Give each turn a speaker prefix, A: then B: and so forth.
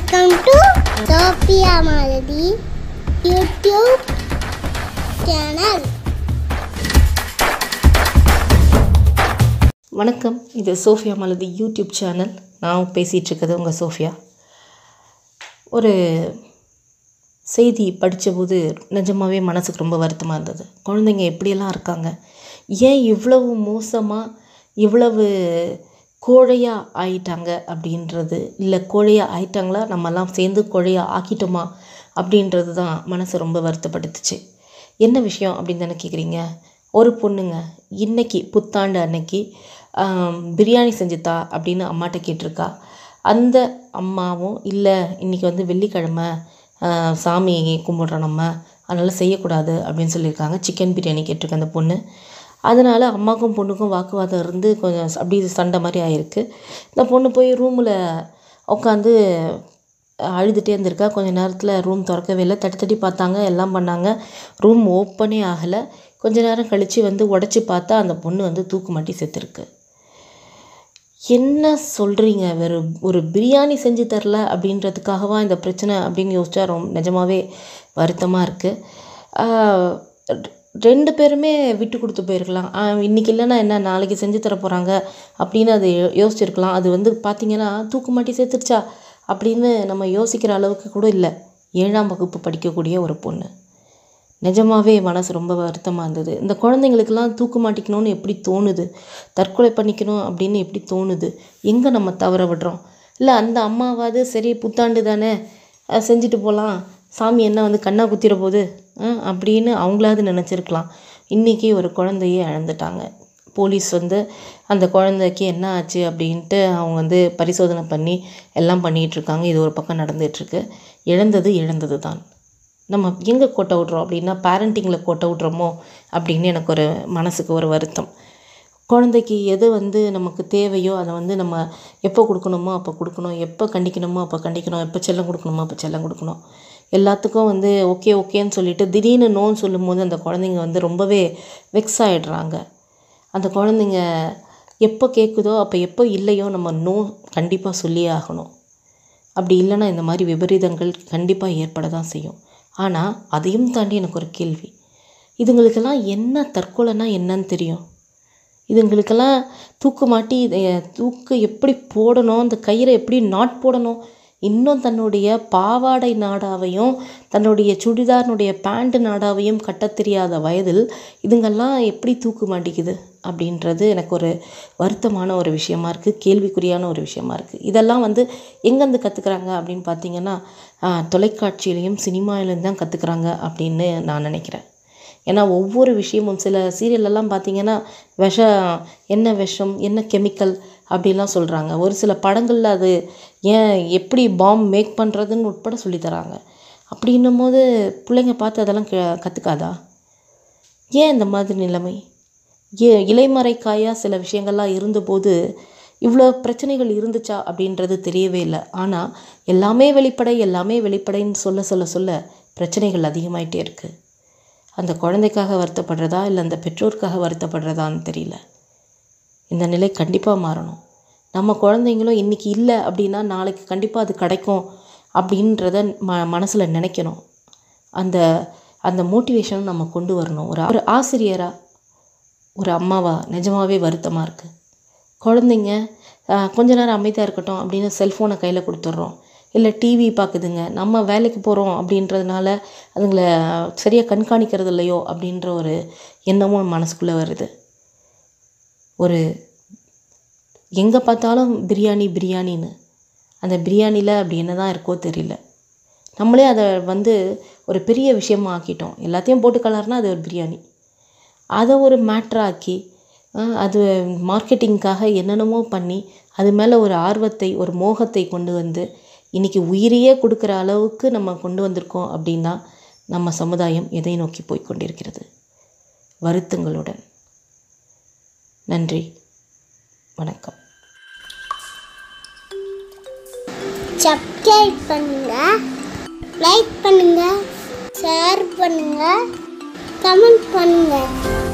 A: welcome to Sophia Malathi YouTube channel
B: வணக்கம் இது Sofia மலதி YouTube channel நான் பேசிகிட்டு இருக்கிறது உங்கள் சோஃபியா ஒரு செய்தி படித்தபோது நிஜமாகவே மனசுக்கு ரொம்ப வருத்தமாக இருந்தது குழந்தைங்க எப்படியெல்லாம் இருக்காங்க ஏன் இவ்வளவு மோசமாக இவ்வளவு கோழையாக ஆயிட்டாங்க அப்படின்றது இல்லை கோழையாக ஆயிட்டாங்களா நம்மலாம் சேர்ந்து கோழையாக ஆக்கிட்டோமா அப்படின்றது தான் மனசை ரொம்ப வருத்தப்படுத்துச்சு என்ன விஷயம் அப்படின்னு தானே கேட்குறீங்க ஒரு பொண்ணுங்க இன்னைக்கு புத்தாண்டு அன்னைக்கு ஆம், பிரியாணி செஞ்சுத்தா அப்படின்னு அம்மாட்ட கேட்டிருக்கா அந்த அம்மாவும் இல்லை இன்றைக்கி வந்து வெள்ளிக்கிழமை ஆ, சாமி கும்பிட்றோம் நம்ம அதனால் செய்யக்கூடாது அப்படின்னு சொல்லியிருக்காங்க சிக்கன் பிரியாணி கேட்டிருக்க அந்த பொண்ணு அதனால் அம்மாக்கும் பொண்ணுக்கும் வாக்குவாதம் இருந்து கொஞ்சம் அப்படி சண்டை மாதிரி ஆயிருக்கு இந்த பொண்ணு போய் ரூமில் உட்காந்து அழுதுகிட்டே இருந்திருக்கா கொஞ்ச நேரத்தில் ரூம் திறக்கவே இல்லை தட்டி தட்டி பார்த்தாங்க எல்லாம் பண்ணாங்க ரூம் ஓப்பனே ஆகலை கொஞ்ச நேரம் கழித்து வந்து உடச்சி பார்த்தா அந்த பொண்ணு வந்து தூக்கு மாட்டி செத்துருக்கு என்ன சொல்கிறீங்க வேறு ஒரு பிரியாணி செஞ்சு தரல அப்படின்றதுக்காகவா இந்த பிரச்சனை அப்படின்னு யோசிச்சா ரொம்ப நிஜமாவே வருத்தமாக இருக்குது ரெண்டு பேருமே விட்டு கொடுத்து போயிருக்கலாம் ஆ, இன்னைக்கு இல்லைன்னா என்ன நாளைக்கு செஞ்சு தர போகிறாங்க அப்படின்னு அது யோ- யோசிச்சிருக்கலாம் அது வந்து பார்த்திங்கன்னா தூக்கு மாட்டி சேர்த்துருச்சா அப்படின்னு நம்ம யோசிக்கிற அளவுக்கு கூட இல்லை ஏழாம் வகுப்பு படிக்கக்கூடிய ஒரு பொண்ணு நிஜமாவே மனசு ரொம்ப வருத்தமாக இருந்தது இந்த குழந்தைங்களுக்கெல்லாம் தூக்கு மாட்டிக்கணும்னு எப்படி தோணுது தற்கொலை பண்ணிக்கணும் அப்படின்னு எப்படி தோணுது எங்கே நம்ம தவற விடுறோம் இல்லை அந்த அம்மாவாவது சரி புத்தாண்டு தானே அஹ் செஞ்சுட்டு போகலாம் சாமி என்ன வந்து கண்ணா குத்திர போகுது அஹ் அப்படின்னு அவங்களாவது நினச்சிருக்கலாம் இன்றைக்கி ஒரு குழந்தையே இழந்துட்டாங்க போலீஸ் வந்து அந்த குழந்தைக்கு என்ன ஆச்சு அப்படின்ட்டு அவங்க வந்து பரிசோதனை பண்ணி எல்லாம் பண்ணிகிட்டு இருக்காங்க இது ஒரு பக்கம் நடந்துகிட்ருக்கு இழந்தது இழந்தது தான் நம்ம எங்கே கோட்டை விட்றோம் அப்படின்னா பேரண்டிங்கில் கோட்டை விட்றோமோ அப்படின்னு எனக்கு ஒரு மனசுக்கு ஒரு வருத்தம் குழந்தைக்கு எது வந்து நமக்கு தேவையோ அதை வந்து நம்ம எப்போ கொடுக்கணுமோ அப்போ கொடுக்கணும் எப்போ கண்டிக்கணுமோ அப்போ கண்டிக்கணும் எப்போ செல்லம் கொடுக்கணுமோ அப்போ செல்லம் கொடுக்கணும் எல்லாத்துக்கும் வந்து ஓகே ஓகேன்னு சொல்லிட்டு திடீர்னு நோன்னு சொல்லும்போது அந்த குழந்தைங்க வந்து ரொம்பவே வெக்ஸ் ஆகிடுறாங்க அந்த குழந்தைங்க எப்போ கேட்குதோ அப்போ எப்போ இல்லையோ நம்ம நோ கண்டிப்பாக சொல்லியே ஆகணும் அப்படி இல்லைன்னா இந்த மாதிரி விபரீதங்கள் கண்டிப்பாக ஏற்பட தான் செய்யும் ஆனால் அதையும் தாண்டி எனக்கு ஒரு கேள்வி இதுங்களுக்கெல்லாம் என்ன தற்கொலைனா என்னன்னு தெரியும் இதுங்களுக்கெல்லாம் தூக்கு மாட்டி இதை தூக்கு எப்படி போடணும் அந்த கயிறை எப்படி நாட் போடணும் இன்னும் தன்னுடைய பாவாடை நாடாவையும் தன்னுடைய சுடிதாரினுடைய பேண்ட் நாடாவையும் கட்டத் தெரியாத வயதில் இதுங்கெல்லாம் எப்படி தூக்கு மாட்டிக்குது அப்படின்றது எனக்கு ஒரு வருத்தமான ஒரு விஷயமா இருக்குது கேள்விக்குறியான ஒரு விஷயமா இருக்குது இதெல்லாம் வந்து எங்கேருந்து கற்றுக்குறாங்க அப்படின்னு பார்த்தீங்கன்னா ஆஹ், தொலைக்காட்சியிலையும் சினிமாவிலையும் தான் கற்றுக்குறாங்க அப்படின்னு நான் நினைக்கிறேன் ஏன்னா ஒவ்வொரு விஷயமும் சில சீரியல்லலாம் பார்த்தீங்கன்னா விஷம் என்ன விஷம் என்ன கெமிக்கல் அப்படிலாம் சொல்கிறாங்க ஒரு சில படங்களில் அது ஏன் எப்படி பாம் மேக் பண்ணுறதுன்னு உட்பட சொல்லித் தராங்க அப்படின்னும் போது பிள்ளைங்க பார்த்து அதெல்லாம் க கற்றுக்காதா ஏன் இந்த மாதிரி நிலைமை ஏ இலைமறைக்காயாக சில விஷயங்கள்லாம் இருந்தபோது இவ்வளோ பிரச்சனைகள் இருந்துச்சா அப்படின்றது தெரியவே இல்லை ஆனால் எல்லாமே வெளிப்படை எல்லாமே வெளிப்படைன்னு சொல்ல சொல்ல சொல்ல பிரச்சனைகள் அதிகமாயிட்டே இருக்குது அந்த குழந்தைக்காக வருத்தப்படுறதா இல்லை அந்த பெற்றோருக்காக வருத்தப்படுறதான்னு தெரியல இந்த நிலை கண்டிப்பாக மாறணும் நம்ம குழந்தைங்களும் இன்றைக்கி இல்லை அப்படின்னா நாளைக்கு கண்டிப்பாக அது கிடைக்கும் அப்படின்றத ம மனசில் நினைக்கணும் அந்த அந்த மோட்டிவேஷன் நம்ம கொண்டு வரணும் ஒரு ஒரு ஆசிரியராக ஒரு அம்மாவா நிஜமாவே வருத்தமாக இருக்குது குழந்தைங்க ஆஹ், கொஞ்ச நேரம் அமைதியாக இருக்கட்டும் அப்படின்னு செல்ஃபோனை கையில் கொடுத்துட்றோம் இல்லை டிவி பார்க்குதுங்க நம்ம வேலைக்கு போகிறோம் அப்படின்றதுனால அதுங்கள சரியாக கண்காணிக்கிறது இல்லையோ அப்படின்ற ஒரு எண்ணமும் மனசுக்குள்ளே வருது ஒரு எங்கே பார்த்தாலும் பிரியாணி பிரியாணின்னு அந்த பிரியாணியில் அப்படி என்ன தான் இருக்கோ தெரியல நம்மளே அதை வந்து ஒரு பெரிய விஷயமா ஆக்கிட்டோம் எல்லாத்தையும் போட்டு கலர்னா அது ஒரு பிரியாணி அதை ஒரு மேட்ராக்கி அது மார்க்கெட்டிங்க்காக என்னென்னமோ பண்ணி அது மேலே ஒரு ஆர்வத்தை ஒரு மோகத்தை கொண்டு வந்து இன்றைக்கி உயிரையே கொடுக்குற அளவுக்கு நம்ம கொண்டு வந்திருக்கோம் அப்படின்னா நம்ம சமுதாயம் எதை நோக்கி போய் கொண்டிருக்கிறது வருத்தங்களுடன் நன்றி வணக்கம்
A: சப்ஸ்கிரைப் பண்ணுங்க லைக் பண்ணுங்க ஷேர் பண்ணுங்க கமெண்ட் பண்ணுங்க